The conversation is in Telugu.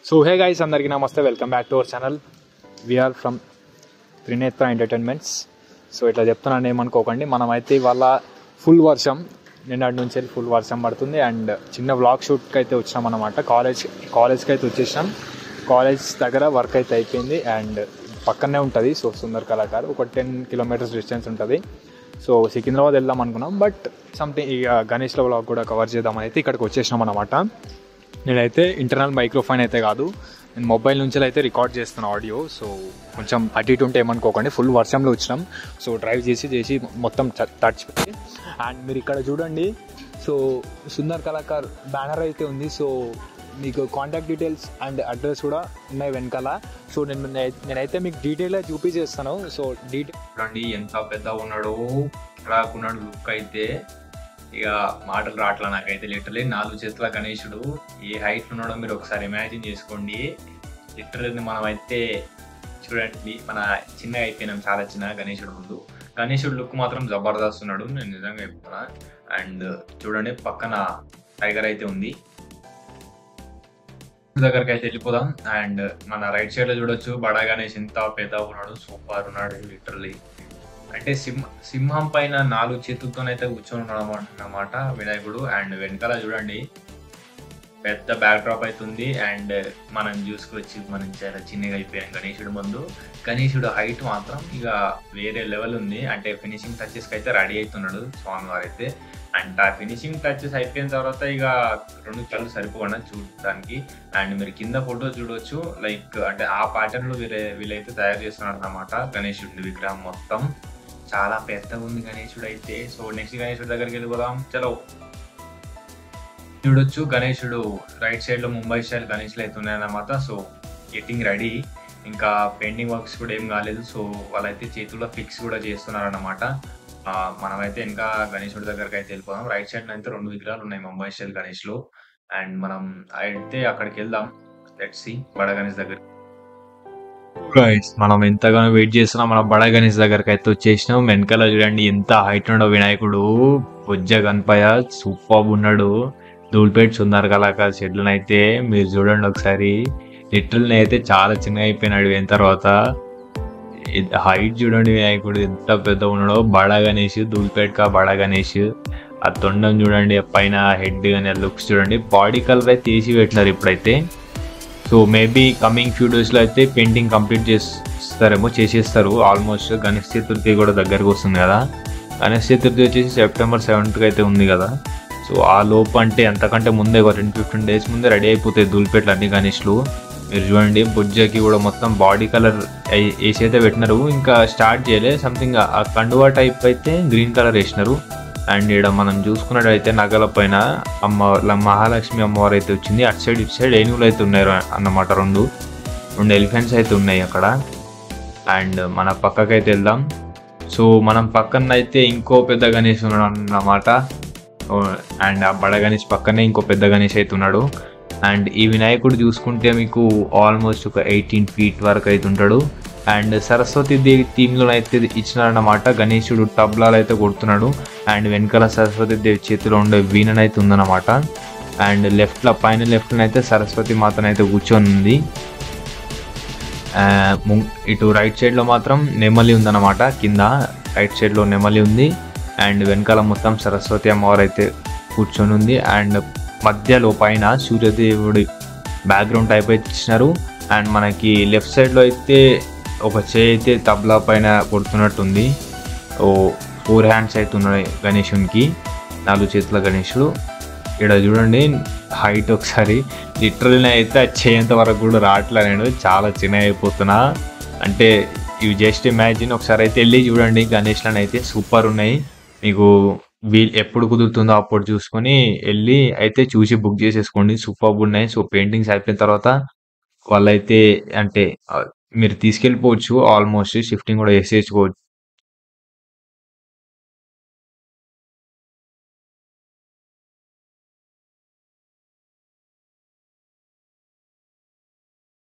సో హే గైస్ అందరికీ నమస్తే welcome back to our channel we're from Trinetra entertainments so ఇట్లా చెప్తున్నాను ఏమనుకోకండి మనమైతే ఇవాళ ఫుల్ వర్షం నిన్నటి నుంచి ఫుల్ వర్షం పడుతుంది అండ్ చిన్న వ్లాగ్ షూట్కి అయితే వచ్చినాం అనమాట కాలేజ్ కాలేజ్కి అయితే వచ్చేసాం కాలేజ్ దగ్గర వర్క్ అయితే అయిపోయింది అండ్ పక్కనే ఉంటుంది సో సుందర్ కళాకార్ ఒక టెన్ కిలోమీటర్స్ డిస్టెన్స్ ఉంటుంది సో సికింద్రాబాద్ వెళ్దాం అనుకున్నాం బట్ సంథింగ్ ఇక గణేష్లో వ్లాగ్ కూడా కవర్ చేద్దామని అయితే ఇక్కడికి వచ్చేసినాం అనమాట నేనైతే ఇంటర్నల్ మైక్రోఫోన్ అయితే కాదు నేను మొబైల్ నుంచి అయితే రికార్డ్ చేస్తున్న ఆడియో సో కొంచెం అటు ఇటు ఉంటే ఏమనుకోకండి ఫుల్ వర్షంలో వచ్చినాం సో డ్రైవ్ చేసి చేసి మొత్తం ట- తడిచిపోయి అండ్ మీరు ఇక్కడ చూడండి సో సుందర్ కళాకార్ బ్యానర్ అయితే ఉంది సో మీకు కాంటాక్ట్ డీటెయిల్స్ అండ్ అడ్రస్ కూడా ఉన్నాయి వెనకాల సో నేను నేనైతే మీకు డీటెయిల్గా చూపించేస్తాను సో డీటెయిల్ చూడండి ఎంత పెద్ద ఉన్నాడో రాకున్నాడు లుక్ అయితే ఇక మాటలు రావట్లా నాకైతే లిటరలీ నాలుగు చేతుల గణేశుడు ఏ హైట్ ఉన్నాడో మీరు ఒకసారి ఇమాజిన్ చేసుకోండి లిటరల్లీ మనం అయితే చూడండి మన చిన్నగా అయిపోయినాం చాలా చిన్న గణేశుడు ముందు గణేశుడు లుక్ మాత్రం జబర్దస్త్ ఉన్నాడు నేను నిజంగా చెప్తున్నా అండ్ చూడండి పక్కన టైగర్ అయితే ఉంది దగ్గరికి అయితే వెళ్ళిపోదాం అండ్ మన రైట్ సైడ్ లో చూడొచ్చు బడా గణేష్ ఎంత పెద్ద ఉన్నాడు సూపర్ ఉన్నాడు లిటరలీ అంటే సింహ సింహం పైన నాలుగు చేతులతోనైతే కూర్చొని ఉన్నాడు అన్నమాట వినాయకుడు అండ్ వెనకాల చూడండి పెద్ద బ్యాక్ డ్రాప్ అవుతుంది అండ్ మనం చూసుకొచ్చి మనం చాలా చిన్నగా అయిపోయాం గణేశుడు ముందు గణేశుడు హైట్ మాత్రం ఇక వేరే లెవెల్ ఉంది అంటే ఫినిషింగ్ టచెస్ కి అయితే రెడీ అవుతున్నాడు స్వామివారు అయితే అండ్ ఆ ఫినిషింగ్ టచెస్ అయిపోయిన తర్వాత ఇక రెండు కళ్ళు సరిపోకుండా చూడటానికి అండ్ మీరు కింద ఫోటో చూడొచ్చు లైక్ అంటే ఆ ప్యాటర్న్ లో వీళ్ళే వీళ్ళైతే తయారు చేస్తున్నారు అన్నమాట గణేశుడి విగ్రహం మొత్తం చాలా పెద్దగా ఉంది గణేశుడు అయితే సో నెక్స్ట్ గణేశుడి దగ్గరికి వెళ్ళిపోదాం చలో చూడొచ్చు గణేశుడు రైట్ సైడ్ లో ముంబై స్టైల్ గణేష్లు అయితే ఉన్నాయన్నమాట సో గెట్టింగ్ రెడీ ఇంకా పెండింగ్ వర్క్స్ కూడా ఏం కాలేదు సో వాళ్ళైతే చేతుల్లో ఫిక్స్ కూడా చేస్తున్నారు అనమాట మనమైతే ఇంకా గణేశుడి దగ్గరికి అయితే వెళ్ళిపోదాం రైట్ సైడ్ అయితే రెండు విగ్రహాలు ఉన్నాయి ముంబై స్టైల్ గణేష్ లో అండ్ మనం అయితే అక్కడికి వెళ్దాం లెట్స్ సి బడ గణేష్ దగ్గర గైస్ మనం ఎంతగానో వెయిట్ చేస్తున్నాం మన బడ గణేష్ దగ్గరికి అయితే వచ్చేసినాం వెనకాల చూడండి ఎంత హైట్ ఉండో వినాయకుడు బుజ్జ గణపయ సూపర్ ఉన్నాడు ధూల్పేట్ సుందర్ కళాకార్ షెడ్లను అయితే మీరు చూడండి ఒకసారి లిటిల్ అయితే చాలా చిన్నగా అయిపోయినాడు అయిన తర్వాత హైట్ చూడండి వినాయకుడు ఎంత పెద్ద ఉన్నాడో బడా గణేష్ ధూల్పేట్ కా బడా గణేష్ ఆ తొండం చూడండి ఆ పైన హెడ్ కానీ లుక్స్ చూడండి బాడీ కలర్ అయితే తీసి పెట్టినారు ఇప్పుడైతే సో మేబీ కమింగ్ ఫ్యూ డేస్లో అయితే పెయింటింగ్ కంప్లీట్ చేస్తారేమో చేసేస్తారు ఆల్మోస్ట్ గణేష్ చతుర్థి కూడా దగ్గరకు వస్తుంది కదా గణేష్ చతుర్థి వచ్చేసి సెప్టెంబర్ సెవెంత్కి అయితే ఉంది కదా సో ఆ లోపు అంటే ఎంతకంటే ముందే ఒక టెన్ ఫిఫ్టీన్ డేస్ ముందే రెడీ అయిపోతాయి ధూల్పేట్లు అన్ని గణేష్లు మీరు చూడండి బుజ్జకి కూడా మొత్తం బాడీ కలర్ వేసి అయితే పెట్టినారు ఇంకా స్టార్ట్ చేయలే సంథింగ్ ఆ కండువా టైప్ అయితే గ్రీన్ కలర్ వేసినారు అండ్ ఇక్కడ మనం చూసుకున్నట్టయితే నగల పైన అమ్మ ల- మహాలక్ష్మి అమ్మవారు అయితే వచ్చింది అటు సైడ్ ఇటు సైడ్ ఏనుగులు అయితే ఉన్నాయి అన్నమాట రెండు రెండు ఎలిఫెంట్స్ అయితే ఉన్నాయి అక్కడ అండ్ మన పక్కకైతే వెళ్దాం సో మనం పక్కన అయితే ఇంకో పెద్ద గణేష్ ఉన్నాడు అన్నమాట అండ్ ఆ బడ గణేష్ పక్కనే ఇంకో పెద్ద గణేష్ అయితే ఉన్నాడు అండ్ ఈ వినాయకుడు చూసుకుంటే మీకు ఆల్మోస్ట్ ఒక ఎయిటీన్ ఫీట్ వరకు అయితే ఉంటాడు అండ్ సరస్వతి దేవి థీమ్లో అయితే ఇచ్చినారన్నమాట గణేశుడు తబ్లాలు అయితే కొడుతున్నాడు అండ్ వెనకాల సరస్వతి దేవి చేతిలో ఉండే వీణన అయితే ఉందన్నమాట అండ్ లెఫ్ట్లో పైన లెఫ్ట్లో అయితే సరస్వతి మాతనైతే కూర్చొని ఉంది ఆ, ము- ఇటు రైట్ సైడ్ లో మాత్రం నెమలి ఉందన్నమాట కింద రైట్ సైడ్ లో నెమలి ఉంది అండ్ వెనకాల మొత్తం సరస్వతి అమ్మవారు అయితే కూర్చొని ఉంది అండ్ మధ్యలో పైన సూర్యదేవుడి బ్యాక్గ్రౌండ్ టైప్ అయితే ఇచ్చినారు అండ్ మనకి లెఫ్ట్ సైడ్ లో అయితే ఒక చేయి అయితే తబలా పైన కొడుతున్నట్టుంది ఓ ఫోర్ హ్యాండ్స్ అయితే ఉన్నాయి గణేశునికి నాలుగు చేతుల గణేశుడు ఇక్కడ చూడండి హైట్ ఒకసారి లిటరల్ అయితే అది చేయంత వరకు కూడా రావట్లే నేను చాలా చిన్న అయిపోతున్నా అంటే ఇవి జస్ట్ ఇమాజిన్ ఒకసారి అయితే వెళ్ళి చూడండి గణేష్లను అయితే సూపర్ ఉన్నాయి మీకు వీల్ ఎప్పుడు కుదురుతుందో అప్పుడు చూసుకొని వెళ్ళి అయితే చూసి బుక్ చేసేసుకోండి సూపర్ ఉన్నాయి సో పెయింటింగ్స్ అయిపోయిన తర్వాత వాళ్ళైతే అంటే ఆ, మీరు తీసుకెళ్ళిపోవచ్చు ఆల్మోస్ట్ షిఫ్టింగ్ కూడా వేసేసుకోవచ్చు